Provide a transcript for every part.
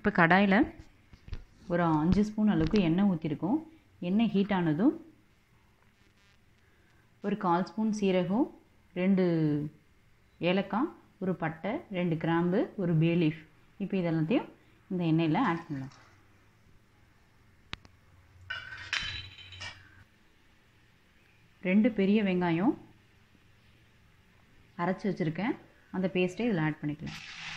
இப்போ கடாயில் ஒரு அஞ்சு ஸ்பூன் அளவுக்கு எண்ணெய் ஊற்றிருக்கோம் எண்ணெய் ஹீட் ஆனதும் ஒரு கால் ஸ்பூன் சீரகம் ரெண்டு ஏலக்காய் ஒரு பட்டை ரெண்டு கிராம்பு ஒரு பே லீஃப் இப்போ இதெல்லாத்தையும் இந்த எண்ணெயில் ஆட் பண்ணலாம் ரெண்டு பெரிய வெங்காயம் அரைச்சி வச்சுருக்கேன் அந்த பேஸ்ட்டை இதில் ஆட் பண்ணிக்கலாம்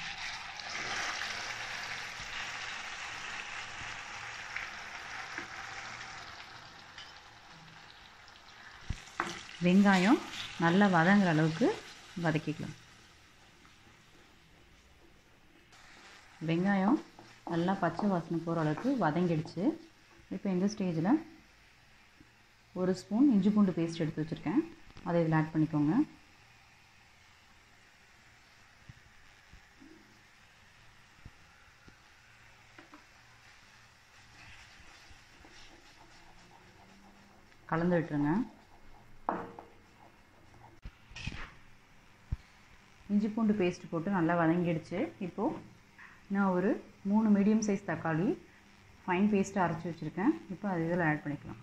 வெங்காயம் நல்லா வதங்குற அளவுக்கு வதக்கிக்கலாம் வெங்காயம் நல்லா பச்சை வாசனை போகிற அளவுக்கு வதங்கிடுச்சு இப்போ இந்த ஸ்டேஜில் ஒரு ஸ்பூன் இஞ்சி பூண்டு பேஸ்ட் எடுத்து வச்சுருக்கேன் அதை இதில் ஆட் பண்ணிக்கோங்க கலந்து விட்டுருங்க இஞ்சி பூண்டு பேஸ்ட் போட்டு நல்லா வதங்கிடுச்சு இப்போது நான் ஒரு மூணு மீடியம் சைஸ் தக்காளி ஃபைன் பேஸ்ட்டாக அரைச்சி வச்சுருக்கேன் இப்போ அது இதில் ஆட் பண்ணிக்கலாம்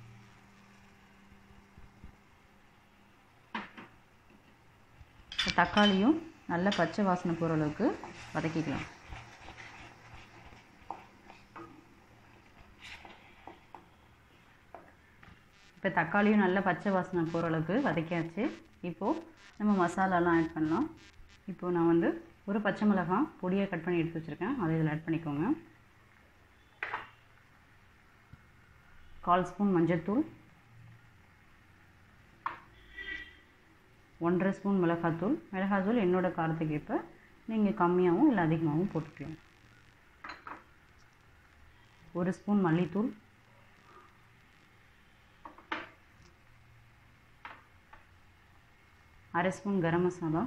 தக்காளியும் நல்லா பச்சை வாசனை போகிற அளவுக்கு வதக்கிக்கலாம் இப்போ தக்காளியும் நல்லா பச்சை வாசனை போகிற அளவுக்கு வதக்கியாச்சு இப்போது நம்ம மசாலாலாம் ஆட் பண்ணலாம் இப்போது நான் வந்து ஒரு பச்சை மிளகாய் பொடியை கட் பண்ணி எடுத்து வச்சுருக்கேன் அதை இதில் ஆட் பண்ணிக்கோங்க கால் ஸ்பூன் மஞ்சள்தூள் ஒன்றரை ஸ்பூன் மிளகாத்தூள் மிளகாத்தூள் என்னோடய காரத்துக்கு ஏற்ப நீங்கள் கம்மியாகவும் இல்லை அதிகமாகவும் போட்டுக்கலாம் ஒரு ஸ்பூன் மல்லித்தூள் அரை ஸ்பூன் கரம் மசாலா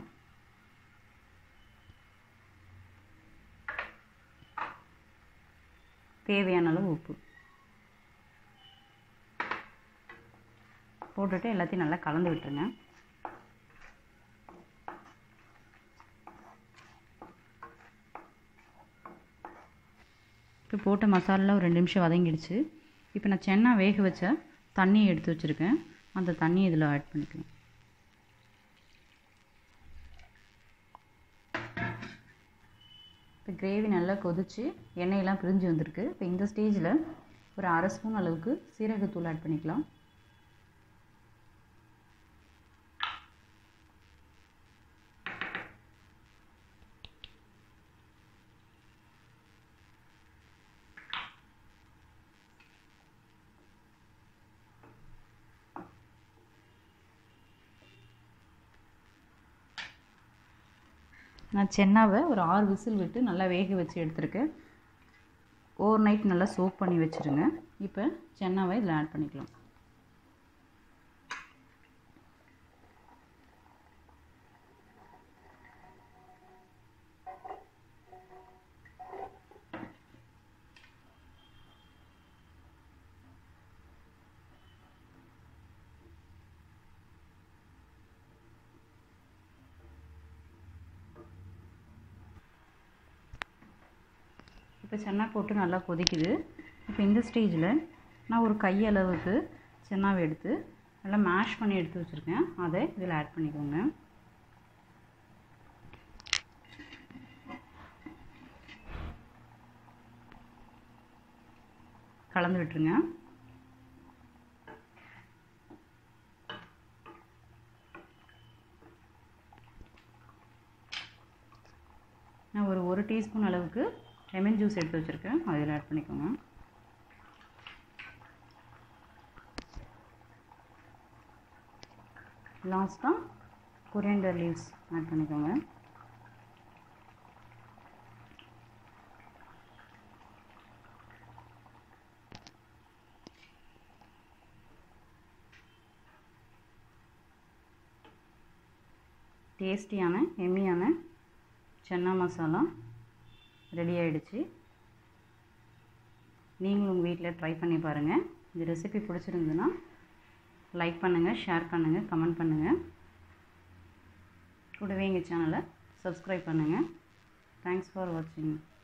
தேவையான அளவு உப்பு போட்டுட்டு எல்லாத்தையும் நல்லா கலந்து விட்டுருங்க இப்போ போட்ட மசாலாலாம் ஒரு ரெண்டு நிமிஷம் வதங்கிடுச்சு இப்போ நான் சென்னா வேக வச்ச தண்ணியை எடுத்து வச்சுருக்கேன் அந்த தண்ணியை இதில் ஆட் பண்ணிக்கலாம் இப்போ கிரேவி நல்லா கொதிச்சு எண்ணெயெல்லாம் பிரிஞ்சு வந்திருக்கு இப்போ இந்த ஸ்டேஜில் ஒரு அரை ஸ்பூன் அளவுக்கு சீரகத்தூள் ஆட் பண்ணிக்கலாம் நான் சென்னாவை ஒரு ஆறு விசில் விட்டு நல்லா வேக வச்சு எடுத்துருக்கேன் ஓவர் நைட் நல்லா சோக் பண்ணி வச்சுருங்க இப்போ சென்னாவை இதில் ஆட் பண்ணிக்கலாம் இப்போ சென்னா போட்டு நல்லா கொதிக்குது இப்போ இந்த ஸ்டேஜில் நான் ஒரு கையளவுக்கு சென்னாவை எடுத்து நல்லா மேஷ் பண்ணி எடுத்து வச்சுருக்கேன் அதை இதில் ஆட் பண்ணிக்கோங்க கலந்து விட்டுருங்க நான் ஒரு ஒரு டீஸ்பூன் அளவுக்கு லெமன் ஜூஸ் எடுத்து வச்சுருக்கேன் அதில் ஆட் பண்ணிக்கோங்க லாஸ்ட்டாக கொரியண்டர் லீவ்ஸ் ஆட் பண்ணிக்கோங்க டேஸ்டியான எம்மியான சன்னா மசாலா ரெடி ஆகிடுச்சு நீங்களும் உங்கள் வீட்டில் ட்ரை பண்ணி பாருங்கள் இந்த ரெசிபி பிடிச்சிருந்ததுன்னா லைக் பண்ணுங்கள் ஷேர் பண்ணுங்கள் கமெண்ட் பண்ணுங்கள் கூடவே எங்கள் சேனலை சப்ஸ்கிரைப் பண்ணுங்கள் தேங்க்ஸ் ஃபார் வாட்சிங்